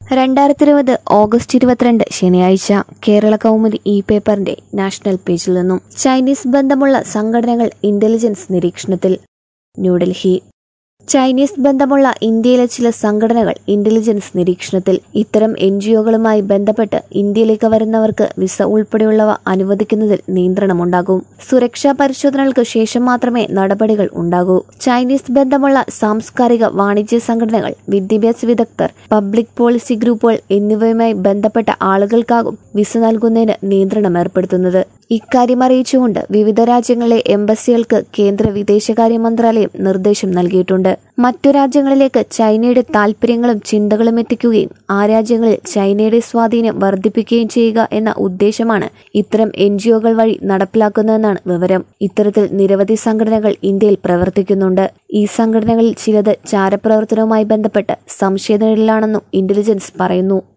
രണ്ടായിരത്തി ഇരുപത് ഓഗസ്റ്റ് ഇരുപത്തിരണ്ട് ശനിയാഴ്ച കേരള കൗമുദി ഇ പേപ്പറിന്റെ നാഷണൽ പേജിൽ നിന്നും ചൈനീസ് ബന്ധമുള്ള സംഘടനകൾ ഇന്റലിജൻസ് നിരീക്ഷണത്തിൽ ന്യൂഡൽഹി ചൈനീസ് ബന്ധമുള്ള ഇന്ത്യയിലെ ചില സംഘടനകൾ ഇന്റലിജൻസ് നിരീക്ഷണത്തിൽ ഇത്തരം എൻ ജിഒകളുമായി ബന്ധപ്പെട്ട് ഇന്ത്യയിലേക്ക് വരുന്നവർക്ക് വിസ ഉൾപ്പെടെയുള്ളവ അനുവദിക്കുന്നതിൽ നിയന്ത്രണമുണ്ടാകും സുരക്ഷാ പരിശോധനകൾക്ക് ശേഷം മാത്രമേ നടപടികൾ ഉണ്ടാകൂ ചൈനീസ് ബന്ധമുള്ള സാംസ്കാരിക വാണിജ്യ സംഘടനകൾ വിദ്യാഭ്യാസ വിദഗ്ധർ പബ്ലിക് പോളിസി ഗ്രൂപ്പുകൾ എന്നിവയുമായി ബന്ധപ്പെട്ട ആളുകൾക്കാകും വിസ നൽകുന്നതിന് നിയന്ത്രണം ഏർപ്പെടുത്തുന്നത് ഇക്കാര്യം അറിയിച്ചുകൊണ്ട് വിവിധ രാജ്യങ്ങളിലെ എംബസികൾക്ക് കേന്ദ്ര വിദേശകാര്യ മന്ത്രാലയം നിർദ്ദേശം നൽകിയിട്ടുണ്ട് മറ്റു രാജ്യങ്ങളിലേക്ക് ചൈനയുടെ താൽപര്യങ്ങളും ചിന്തകളും എത്തിക്കുകയും ആ രാജ്യങ്ങളിൽ ചൈനയുടെ സ്വാധീനം വർദ്ധിപ്പിക്കുകയും ചെയ്യുക എന്ന ഉദ്ദേശമാണ് ഇത്തരം എൻ ജിഒകൾ വഴി നടപ്പിലാക്കുന്നതെന്നാണ് വിവരം ഇത്തരത്തിൽ നിരവധി സംഘടനകൾ ഇന്ത്യയിൽ പ്രവർത്തിക്കുന്നുണ്ട് ഈ സംഘടനകളിൽ ചിലത് ചാരപ്രവർത്തനവുമായി ബന്ധപ്പെട്ട് സംശയനിഴലിലാണെന്നും ഇന്റലിജൻസ് പറയുന്നു